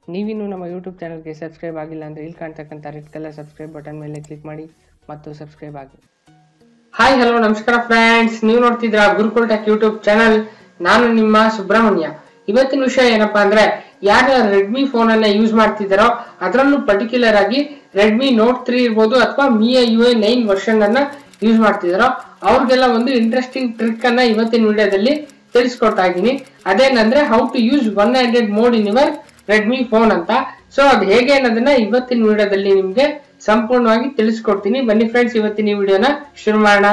ನೀವಿನ್ನೂ ನಮ್ಮ ಯೂಟ್ಯೂಬ್ ಚಾನಲ್ಗೆ ಸಬ್ಸ್ಕ್ರೈಬ್ ಆಗಿಲ್ಲ ಅಂದರೆ ಇಲ್ಲಿ ಕಾಣ್ತಕ್ಕಂಥ ರೆಡ್ ಕಲರ್ ಸಬ್ಸ್ಕ್ರೈಬ್ ಬಟನ್ ಮೇಲೆ ಕ್ಲಿಕ್ ಮಾಡಿ ಮತ್ತು ಸಬ್ಸ್ಕ್ರೈಬ್ ಆಗಿ ಹಾಯ್ ಹಲೋ ನಮಸ್ಕಾರ ಫ್ರೆಂಡ್ಸ್ ನೀವು ನೋಡ್ತಿದ್ರ ಗುರುಕುಲ್ ಟೆಕ್ ಯೂಟ್ಯೂಬ್ ಚಾನಲ್ ನಾನು ನಿಮ್ಮ ಸುಬ್ರಹ್ಮಣ್ಯ ಇವತ್ತಿನ ವಿಷಯ ಏನಪ್ಪಾ ಅಂದ್ರೆ ಯಾರು ರೆಡ್ಮಿ ಫೋನ್ ಅನ್ನ ಯೂಸ್ ಮಾಡ್ತಿದ್ದಾರೋ ಅದರಲ್ಲೂ ಪರ್ಟಿಕ್ಯುಲರ್ ಆಗಿ ರೆಡ್ಮಿ ನೋಟ್ ತ್ರೀ ಇರ್ಬೋದು ಅಥವಾ MIUI nine version ಅನ್ನ ಯೂಸ್ ಮಾಡ್ತಿದ್ದಾರೋ ಅವ್ರಿಗೆಲ್ಲ ಒಂದು ಇಂಟ್ರೆಸ್ಟಿಂಗ್ ಟ್ರಿಕ್ ಅನ್ನ ಇವತ್ತಿನ ವಿಡಿಯೋದಲ್ಲಿ ತಿಳಿಸ್ಕೊಡ್ತಾ ಇದ್ದೀನಿ ಅದೇನಂದ್ರೆ how to use one handed mode in your Redmi phone ಅಂತ ಸೊ ಅದು ಹೇಗೆ ಅನ್ನೋದನ್ನ ಇವತ್ತಿನ ವಿಡಿಯೋದಲ್ಲಿ ನಿಮ್ಗೆ ಸಂಪೂರ್ಣವಾಗಿ ತಿಳಿಸ್ಕೊಡ್ತೀನಿ ಬನ್ನಿ ಫ್ರೆಂಡ್ಸ್ ಇವತ್ತಿನ ಈ ವಿಡಿಯೋನ ಶುರು ಮಾಡೋಣ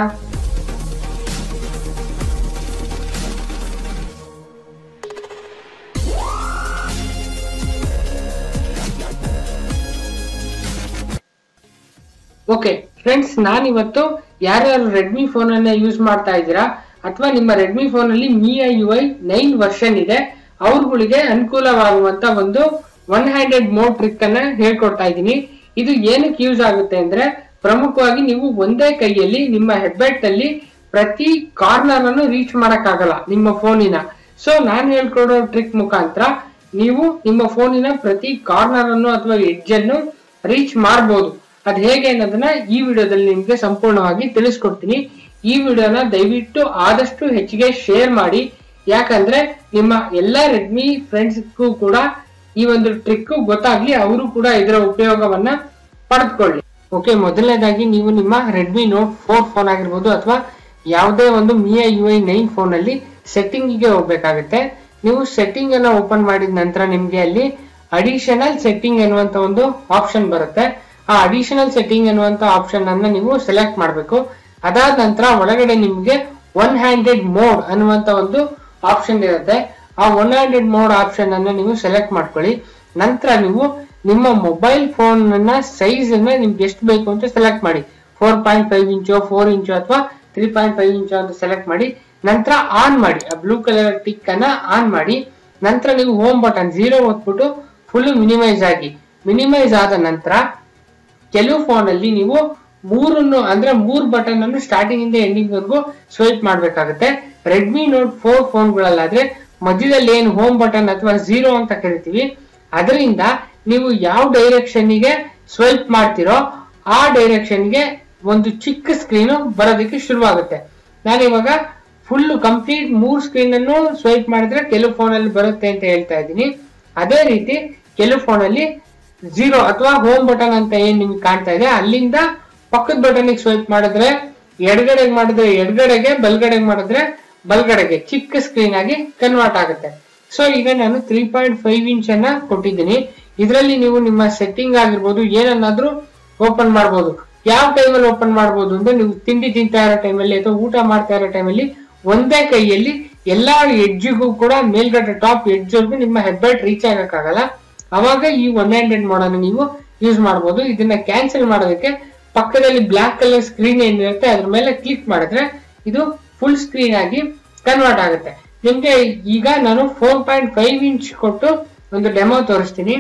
ಓಕೆ ಫ್ರೆಂಡ್ಸ್ ನಾನಿವತ್ತು ಯಾರ್ಯಾರು ರೆಡ್ಮಿ ಫೋನ್ ಅನ್ನ ಯೂಸ್ ಮಾಡ್ತಾ ಇದ್ದೀರಾ ಅಥವಾ ನಿಮ್ಮ ರೆಡ್ಮಿ ಫೋನ್ ಅಲ್ಲಿ MIUI nine version ಇದೆ ಅವ್ರಗಳಿಗೆ ಅನುಕೂಲವಾಗುವಂತ ಒಂದು ಒನ್ ಹ್ಯಾಂಡೆಡ್ ಮೋಡ್ ಟ್ರಿಕ್ ಅನ್ನ ಹೇಳ್ಕೊಡ್ತಾ ಇದ್ದೀನಿ ಇದು ಏನಕ್ಕೆ ಯೂಸ್ ಆಗುತ್ತೆ ಅಂದ್ರೆ ಪ್ರಮುಖವಾಗಿ ನೀವು ಒಂದೇ ಕೈಯಲ್ಲಿ ನಿಮ್ಮ ಹೆಡ್ಬೆಟ್ ಅಲ್ಲಿ ಪ್ರತಿ ಕಾರ್ನರ್ ಅನ್ನು ರೀಚ್ ಮಾಡಕ್ಕಾಗಲ್ಲ ನಿಮ್ಮ ಫೋನಿನ ಸೊ ನಾನು ಹೇಳ್ಕೊಡೋ ಟ್ರಿಕ್ ಮುಖಾಂತರ ನೀವು ನಿಮ್ಮ ಫೋನಿನ ಪ್ರತಿ ಕಾರ್ನರ್ ಅನ್ನು ಅಥವಾ ಎಡ್ಜ್ ಅನ್ನು ರೀಚ್ ಮಾಡಬಹುದು ಅದ್ ಹೇಗೆ ಅನ್ನೋದನ್ನ ಈ ವಿಡಿಯೋದಲ್ಲಿ ನಿಮ್ಗೆ ಸಂಪೂರ್ಣವಾಗಿ ತಿಳಿಸ್ಕೊಡ್ತೀನಿ ಈ ವಿಡಿಯೋನ ದಯವಿಟ್ಟು ಆದಷ್ಟು ಹೆಚ್ಚಿಗೆ ಶೇರ್ ಮಾಡಿ ಯಾಕಂದ್ರೆ ನಿಮ್ಮ ಎಲ್ಲಾ ರೆಡ್ಮಿ ಫ್ರೆಂಡ್ಸ್ಗೂ ಕೂಡ ಈ ಒಂದು ಟ್ರಿಕ್ ಗೊತ್ತಾಗ್ಲಿ ಅವರು ಕೂಡ ಇದರ ಉಪಯೋಗವನ್ನ ಪಡೆದುಕೊಳ್ಳಿ ಓಕೆ ಮೊದಲನೇದಾಗಿ ನೀವು ನಿಮ್ಮ ರೆಡ್ಮಿ ನೋಟ್ ಫೋರ್ ಫೋನ್ ಆಗಿರ್ಬೋದು ಅಥವಾ ಯಾವುದೇ ಒಂದು MIUI nine phone ಅಲ್ಲಿ ಸೆಟ್ಟಿಂಗ್ ಗೆ ಹೋಗ್ಬೇಕಾಗುತ್ತೆ ನೀವು ಸೆಟ್ಟಿಂಗ್ ಅನ್ನ ಓಪನ್ ಮಾಡಿದ ನಂತರ ನಿಮ್ಗೆ ಅಲ್ಲಿ ಅಡಿಷನಲ್ ಸೆಟ್ಟಿಂಗ್ ಎನ್ನುವಂತ ಒಂದು ಆಪ್ಷನ್ ಬರುತ್ತೆ ಆ ಅಡಿಷನಲ್ ಸೆಟ್ಟಿಂಗ್ ಎನ್ನುವಂತ ಆಪ್ಷನ್ ಅನ್ನ ನೀವು ಸೆಲೆಕ್ಟ್ ಮಾಡಬೇಕು ಅದಾದ ನಂತರ ಒಳಗಡೆ ನಿಮ್ಗೆ ಒನ್ ಹ್ಯಾಂಡೆಡ್ ಮೋಡ್ ಅನ್ನುವಂತ ಒಂದು ಆಪ್ಷನ್ ಇರುತ್ತೆ ಆ ಒನ್ ಹ್ಯಾಂಡೆಡ್ ಮೋಡ್ ಆಪ್ಷನ್ ಅನ್ನ ನೀವು ಸೆಲೆಕ್ಟ್ ಮಾಡ್ಕೊಳ್ಳಿ ನಂತರ ನೀವು ನಿಮ್ಮ ಮೊಬೈಲ್ ಫೋನ್ ಅನ್ನ ಸೈಜ್ ಅನ್ನ ನಿಮ್ಗೆ ಎಷ್ಟು ಬೇಕು ಅಂತ ಸೆಲೆಕ್ಟ್ ಮಾಡಿ four point five inch four inch ಅಥವಾ ತ್ರೀ ಪಾಯಿಂಟ್ ಫೈವ್ ಇಂಚು ಅಂತ ಸೆಲೆಕ್ಟ್ ಮಾಡಿ ನಂತರ ಆನ್ ಮಾಡಿ ಆ ಬ್ಲೂ ಕಲರ್ ಟಿಕ್ ಅನ್ನ ಆನ್ ಮಾಡಿ ನಂತರ ನೀವು ಹೋಮ್ ಬಟನ್ ಜೀರೋ ಒತ್ಬಿಟ್ಟು ಫುಲ್ ಮಿನಿಮೈಸ್ ಆಗಿ ಮಿನಿಮೈಸ್ ಆದ ನಂತರ ಕೆಲವು ಫೋನ್ ಅಲ್ಲಿ ನೀವು ಮೂರನ್ನು ಅಂದ್ರೆ ಮೂರ್ ಬಟನ್ ಅನ್ನು ಸ್ಟಾರ್ಟಿಂಗ್ ಇಂದ ಎಂಡಿಂಗ್ ವರೆಗೂ ಸ್ವೈಪ್ ಮಾಡ್ಬೇಕಾಗುತ್ತೆ ರೆಡ್ಮಿ ನೋಟ್ ಫೋರ್ ಫೋನ್ಗಳಲ್ಲಾದ್ರೆ ಮಧ್ಯದಲ್ಲಿ ಏನು ಹೋಮ್ ಬಟನ್ ಅಥವಾ ಝೀರೋ ಅಂತ ಕರಿತೀವಿ ಅದರಿಂದ ನೀವು ಯಾವ ಡೈರೆಕ್ಷನ್ ಗೆ ಸ್ವೈಪ್ ಮಾಡ್ತಿರೋ ಆ ಡೈರೆಕ್ಷನ್ ಗೆ ಒಂದು ಚಿಕ್ಕ ಸ್ಕ್ರೀನ್ ಬರೋದಕ್ಕೆ ಶುರುವಾಗುತ್ತೆ ನಾನು ಇವಾಗ ಫುಲ್ ಕಂಪ್ಲೀಟ್ ಮೂರ್ ಸ್ಕ್ರೀನ್ ಅನ್ನು ಸ್ವೈಪ್ ಮಾಡಿದ್ರೆ ಕೆಲವು ಫೋನ್ ಅಲ್ಲಿ ಬರುತ್ತೆ ಅಂತ ಹೇಳ್ತಾ ಇದ್ದೀನಿ ಅದೇ ರೀತಿ ಕೆಲವು ಫೋನ್ ಅಲ್ಲಿ ಝೀರೋ ಅಥವಾ ಹೋಮ್ ಬಟನ್ ಅಂತ ಏನ್ ನಿಮ್ಗೆ ಕಾಣ್ತಾ ಇದೆ ಅಲ್ಲಿಂದ ಪಕ್ಕದ ಬಟನ್ ಸ್ವೈಪ್ ಮಾಡಿದ್ರೆ ಎಡಗಡೆಗೆ ಮಾಡಿದ್ರೆ ಎಡಗಡೆಗೆ ಬಲ್ಗಡೆಗೆ ಮಾಡಿದ್ರೆ ಬಲ್ಗಡೆಗೆ ಚಿಕ್ಕ ಸ್ಕ್ರೀನ್ ಆಗಿ ಕನ್ವರ್ಟ್ ಆಗುತ್ತೆ ಸೊ ಈಗ ನಾನು ತ್ರೀ ಪಾಯಿಂಟ್ ಫೈವ್ ಇಂಚ್ ಅನ್ನ ಕೊಟ್ಟಿದ್ದೀನಿ ಇದರಲ್ಲಿ ನೀವು ನಿಮ್ಮ ಸೆಟ್ಟಿಂಗ್ ಆಗಿರ್ಬೋದು ಏನನ್ನಾದ್ರೂ ಓಪನ್ ಮಾಡ್ಬೋದು ಯಾವ ಟೈಮಲ್ಲಿ ಓಪನ್ ಮಾಡ್ಬೋದು ಅಂದ್ರೆ ನೀವು ತಿಂಡಿ ತಿಂತಾ ಇರೋ ಟೈಮಲ್ಲಿ ಅಥವಾ ಊಟ ಮಾಡ್ತಾ ಇರೋ ಟೈಮಲ್ಲಿ ಒಂದೇ ಕೈಯಲ್ಲಿ ಎಲ್ಲಾ ಎಡ್ಜಿಗೂ ಕೂಡ ಮೇಲ್ಗಡೆ ಟಾಪ್ ಎಡ್ಜ್ವರೆಗೂ ನಿಮ್ಮ ಹೆಡ್ಬೈಟ್ ರೀಚ್ ಆಗಕ್ಕಾಗಲ್ಲ ಅವಾಗ ಈ ಒನ್ ಹ್ಯಾಂಡೆಡ್ ಮೋಡನ್ನು ನೀವು ಯೂಸ್ ಮಾಡಬಹುದು ಇದನ್ನ ಕ್ಯಾನ್ಸಲ್ ಮಾಡೋದಕ್ಕೆ ಪಕ್ಕದಲ್ಲಿ ಬ್ಲಾಕ್ ಕಲರ್ ಸ್ಕ್ರೀನ್ ಏನಿರುತ್ತೆ ಅದ್ರ ಮೇಲೆ ಕ್ಲಿಕ್ ಮಾಡಿದ್ರೆ ಇದು ಫುಲ್ ಸ್ಕ್ರೀನ್ ಆಗಿ ಕನ್ವರ್ಟ್ ಆಗುತ್ತೆ ನಿಮ್ಗೆ ಈಗ ನಾನು ಫೋರ್ ಪಾಯಿಂಟ್ ಫೈವ್ ಇಂಚ್ ಕೊಟ್ಟು ಒಂದು ಡೆಮೋ ತೋರಿಸ್ತೀನಿ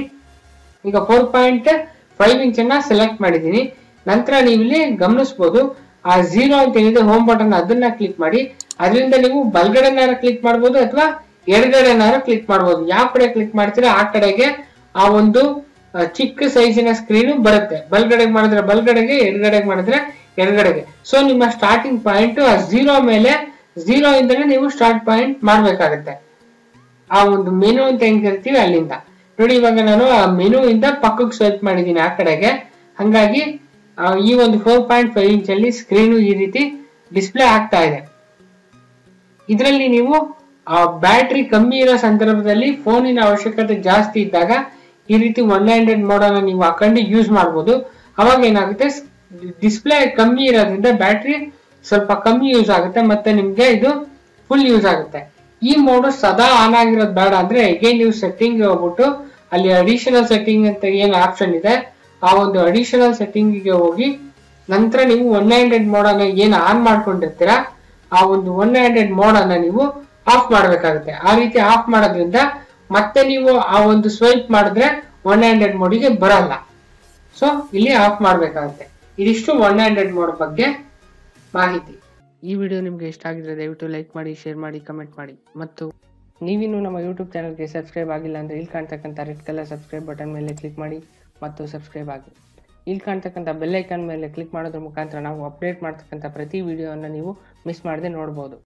ಈಗ ಫೋರ್ ಪಾಯಿಂಟ್ ಫೈವ್ ಇಂಚ್ ಅನ್ನ ಸೆಲೆಕ್ಟ್ ಮಾಡಿದ್ದೀನಿ ನಂತರ ನೀವು ಇಲ್ಲಿ ಗಮನಿಸಬಹುದು ಆ ಝೀರೋ ಅಂತ ಏನಿದೆ ಹೋಮ್ ಬಟನ್ ಅದನ್ನ ಕ್ಲಿಕ್ ಮಾಡಿ ಅದರಿಂದ ನೀವು ಬಲ್ಗಡೆನಾರ ಕ್ಲಿಕ್ ಮಾಡ್ಬೋದು ಅಥವಾ ಎಡಗಡೆನಾರ ಕ್ಲಿಕ್ ಮಾಡ್ಬೋದು ಯಾವ ಕಡೆ ಕ್ಲಿಕ್ ಮಾಡ್ತೀರಾ ಆ ಕಡೆಗೆ ಆ ಒಂದು ಚಿಕ್ಕ ಸೈಜಿನ ಸ್ಕ್ರೀನ್ ಬರುತ್ತೆ ಬಲ್ಗಡೆಗೆ ಮಾಡಿದ್ರೆ ಬಲ್ಗಡೆಗೆ ಎಡಗಡೆಗೆ ಮಾಡಿದ್ರೆ ಎಡಗಡೆಗೆ ಸೊ ನಿಮ್ಮ ಸ್ಟಾರ್ಟಿಂಗ್ ಪಾಯಿಂಟ್ ಆ ಝೀರೋ ಮೇಲೆ ಝೀರೋ ಇಂದನೇ ನೀವು ಸ್ಟಾರ್ಟ್ ಪಾಯಿಂಟ್ ಮಾಡ್ಬೇಕಾಗತ್ತೆ ಆ ಒಂದು ಮೆನು ಅಂತ ಹೆಂಗ್ ಕರಿತೀವಿ ಅಲ್ಲಿಂದ ನೋಡಿ ಇವಾಗ ನಾನು ಆ ಮೆನು ಇಂದ ಪಕ್ಕಕ್ಕೆ ಸ್ವೈಪ್ ಮಾಡಿದ್ದೀನಿ ಆ ಕಡೆಗೆ ಹಂಗಾಗಿ ಈ ಒಂದು ಫೋರ್ ಪಾಯಿಂಟ್ ಫೈವ್ ಇಂಚ್ ಅಲ್ಲಿ ಸ್ಕ್ರೀನು ಈ ರೀತಿ ಡಿಸ್ಪ್ಲೇ ಆಗ್ತಾ ಇದೆ ಇದರಲ್ಲಿ ನೀವು ಬ್ಯಾಟ್ರಿ ಕಮ್ಮಿ ಇರೋ ಸಂದರ್ಭದಲ್ಲಿ ಫೋನಿನ ಅವಶ್ಯಕತೆ ಜಾಸ್ತಿ ಇದ್ದಾಗ ಈ ರೀತಿ ಒನ್ ಹ್ಯಾಂಡೆಡ್ ಮೋಡ್ ಅನ್ನ ನೀವು ಹಾಕೊಂಡು ಯೂಸ್ ಮಾಡಬಹುದು ಅವಾಗ ಏನಾಗುತ್ತೆ ಡಿಸ್ಪ್ಲೇ ಕಮ್ಮಿ ಇರೋದ್ರಿಂದ ಬ್ಯಾಟ್ರಿ ಸ್ವಲ್ಪ ಕಮ್ಮಿ ಯೂಸ್ ಆಗುತ್ತೆ ಮತ್ತೆ ನಿಮ್ಗೆ ಇದು ಫುಲ್ ಯೂಸ್ ಆಗುತ್ತೆ ಈ ಮೋಡ್ ಸದಾ ಆನ್ ಆಗಿರೋದು ಬೇಡ ಅಂದ್ರೆ ಅಗೇನ್ ನೀವು ಸೆಟ್ಟಿಂಗ್ ಹೋಗ್ಬಿಟ್ಟು ಅಲ್ಲಿ ಅಡಿಷನಲ್ ಸೆಟ್ಟಿಂಗ್ ಅಂತ ಏನು ಆಪ್ಷನ್ ಇದೆ ಆ ಒಂದು ಅಡಿಷನಲ್ ಸೆಟ್ಟಿಂಗ್ ಗೆ ಹೋಗಿ ನಂತರ ನೀವು ಒನ್ ಹ್ಯಾಂಡೆಡ್ ಮೋಡ್ ಅನ್ನ ಏನು ಆನ್ ಮಾಡ್ಕೊಂಡಿರ್ತೀರಾ ಆ ಒಂದು ಒನ್ ಹ್ಯಾಂಡೆಡ್ ಮೋಡ್ ಅನ್ನ ನೀವು ಆಫ್ ಮಾಡಬೇಕಾಗುತ್ತೆ ಆ ರೀತಿ ಆಫ್ ಮಾಡೋದ್ರಿಂದ ಮತ್ತೆ ನೀವು ಆ ಒಂದು ಸ್ವೈಪ್ ಮಾಡಿದ್ರೆ ಒನ್ ಹ್ಯಾಂಡೆಡ್ ಮೋಡಿಗೆ ಬರಲ್ಲ ಸೊ ಇಲ್ಲಿ ಆಫ್ ಮಾಡಬೇಕಾಗುತ್ತೆ ಇದಿಷ್ಟು ಒನ್ ಹ್ಯಾಂಡೆಡ್ ಮೋಡ್ ಬಗ್ಗೆ ಮಾಹಿತಿ ಈ ವಿಡಿಯೋ ನಿಮಗೆ ಇಷ್ಟ ಆಗಿದ್ರೆ ದಯವಿಟ್ಟು ಲೈಕ್ ಮಾಡಿ ಶೇರ್ ಮಾಡಿ ಕಮೆಂಟ್ ಮಾಡಿ ಮತ್ತು ನೀವಿನ್ನೂ ನಮ್ಮ ಯೂಟ್ಯೂಬ್ ಚಾನಲ್ಗೆ ಸಬ್ಸ್ಕ್ರೈಬ್ ಆಗಿಲ್ಲ ಅಂದರೆ ಇಲ್ಲಿ ಕಾಣ್ತಕ್ಕಂಥ ರೆಡ್ ಕಲರ್ ಸಬ್ಸ್ಕ್ರೈಬ್ ಬಟನ್ ಮೇಲೆ ಕ್ಲಿಕ್ ಮಾಡಿ ಮತ್ತು ಸಬ್ಸ್ಕ್ರೈಬ್ ಆಗಿ ಇಲ್ಲಿ ಕಾಣ್ತಕ್ಕಂಥ ಬೆಲ್ ಐಕಾನ್ ಮೇಲೆ ಕ್ಲಿಕ್ ಮಾಡೋದ್ರ ಮುಖಾಂತರ ನಾವು ಅಪ್ಡೇಟ್ ಮಾಡ್ತಕ್ಕಂಥ ಪ್ರತಿ ವಿಡಿಯೋವನ್ನು ನೀವು ಮಿಸ್ ಮಾಡದೆ ನೋಡ್ಬೋದು